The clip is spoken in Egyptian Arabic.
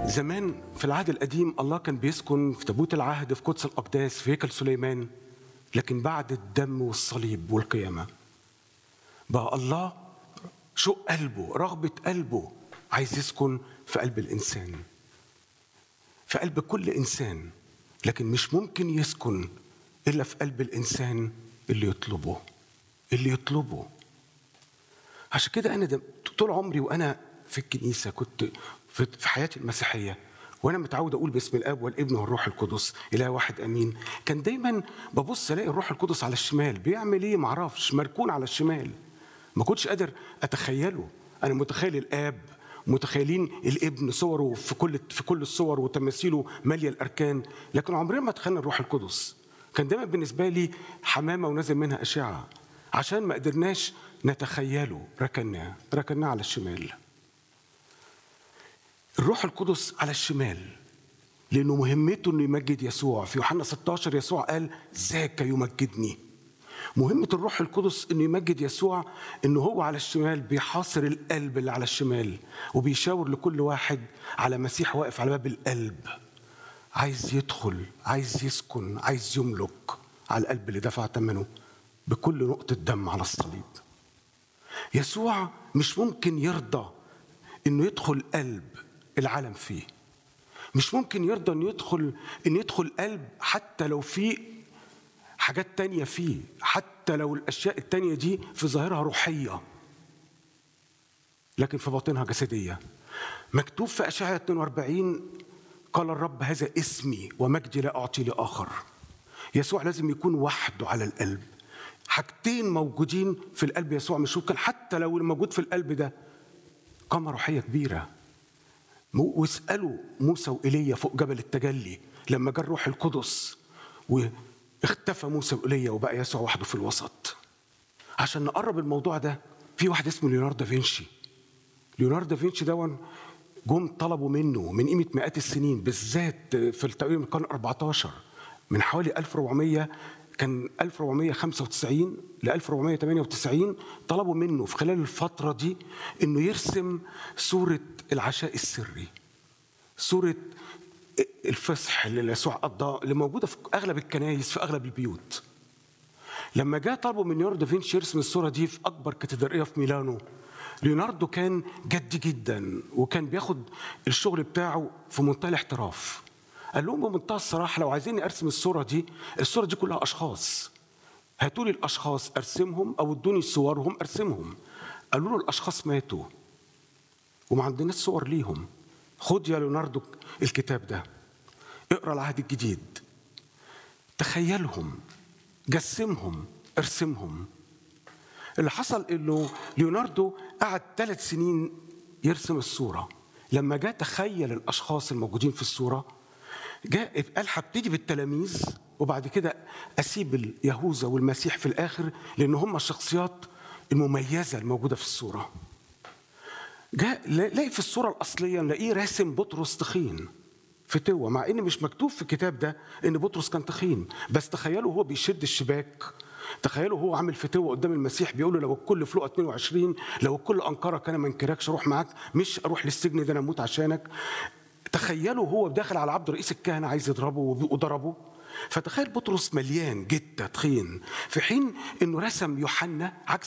زمان في العهد القديم الله كان بيسكن في تابوت العهد في قدس الأقداس في هيكل سليمان لكن بعد الدم والصليب والقيامة بقى الله شوق قلبه رغبة قلبه عايز يسكن في قلب الإنسان في قلب كل إنسان لكن مش ممكن يسكن إلا في قلب الإنسان اللي يطلبه اللي يطلبه عشان كده أنا ده طول عمري وأنا في الكنيسة كنت في في حياتي المسيحية وأنا متعود أقول باسم الآب والابن والروح القدس إله واحد أمين كان دايما ببص ألاقي الروح القدس على الشمال بيعمل إيه معرفش مركون على الشمال ما كنتش قادر أتخيله أنا متخيل الآب متخيلين الابن صوره في كل في كل الصور وتماثيله ماليه الاركان لكن عمرنا ما تخيلنا الروح القدس كان دايما بالنسبه لي حمامه ونازل منها اشعه عشان ما قدرناش نتخيله ركناه ركناه على الشمال الروح القدس على الشمال لانه مهمته انه يمجد يسوع في يوحنا 16 يسوع قال ذاك يمجدني مهمة الروح القدس انه يمجد يسوع انه هو على الشمال بيحاصر القلب اللي على الشمال وبيشاور لكل واحد على مسيح واقف على باب القلب عايز يدخل عايز يسكن عايز يملك على القلب اللي دفع ثمنه بكل نقطة دم على الصليب يسوع مش ممكن يرضى انه يدخل قلب العالم فيه مش ممكن يرضى انه يدخل ان يدخل قلب حتى لو في حاجات تانية فيه حتى لو الأشياء التانية دي في ظاهرها روحية لكن في باطنها جسدية مكتوب في أشعة 42 قال الرب هذا اسمي ومجدي لا أعطي لآخر يسوع لازم يكون وحده على القلب حاجتين موجودين في القلب يسوع مش ممكن حتى لو الموجود في القلب ده قامة روحية كبيرة واسألوا موسى وإيليا فوق جبل التجلي لما جاء الروح القدس و اختفى موسى وإيليا وبقى يسوع وحده في الوسط عشان نقرب الموضوع ده في واحد اسمه ليوناردو دافنشي ليوناردو دافنشي دون جم طلبوا منه من قيمة مئات السنين بالذات في تقريبا من القرن 14 من حوالي 1400 كان 1495 ل 1498 طلبوا منه في خلال الفترة دي انه يرسم صورة العشاء السري صورة الفصح اللي يسوع قضاه اللي موجوده في اغلب الكنائس في اغلب البيوت لما جاء طلبوا من ليوناردو دافنشي يرسم الصوره دي في اكبر كاتدرائيه في ميلانو ليوناردو كان جدي جدا وكان بياخد الشغل بتاعه في منتهى الاحتراف قال لهم بمنتهى الصراحه لو عايزيني ارسم الصوره دي الصوره دي كلها اشخاص هاتوا لي الاشخاص ارسمهم او ادوني صورهم ارسمهم قالوا له الاشخاص ماتوا وما عندناش صور ليهم خد يا ليوناردو الكتاب ده اقرا العهد الجديد تخيلهم جسمهم ارسمهم اللي حصل انه ليوناردو قعد ثلاث سنين يرسم الصوره لما جاء تخيل الاشخاص الموجودين في الصوره جاء قال هبتدي بالتلاميذ وبعد كده اسيب يهوذا والمسيح في الاخر لان هم الشخصيات المميزه الموجوده في الصوره جاء لاقي في الصورة الأصلية نلاقيه راسم بطرس تخين في توة مع إن مش مكتوب في الكتاب ده إن بطرس كان تخين بس تخيلوا هو بيشد الشباك تخيلوا هو عامل فتوة قدام المسيح بيقول له لو الكل في لقا 22 لو الكل أنكرك أنا ما انكركش أروح معاك مش أروح للسجن ده أنا أموت عشانك تخيلوا هو داخل على عبد رئيس الكهنة عايز يضربه وضربه فتخيل بطرس مليان جدا تخين في حين انه رسم يوحنا عكس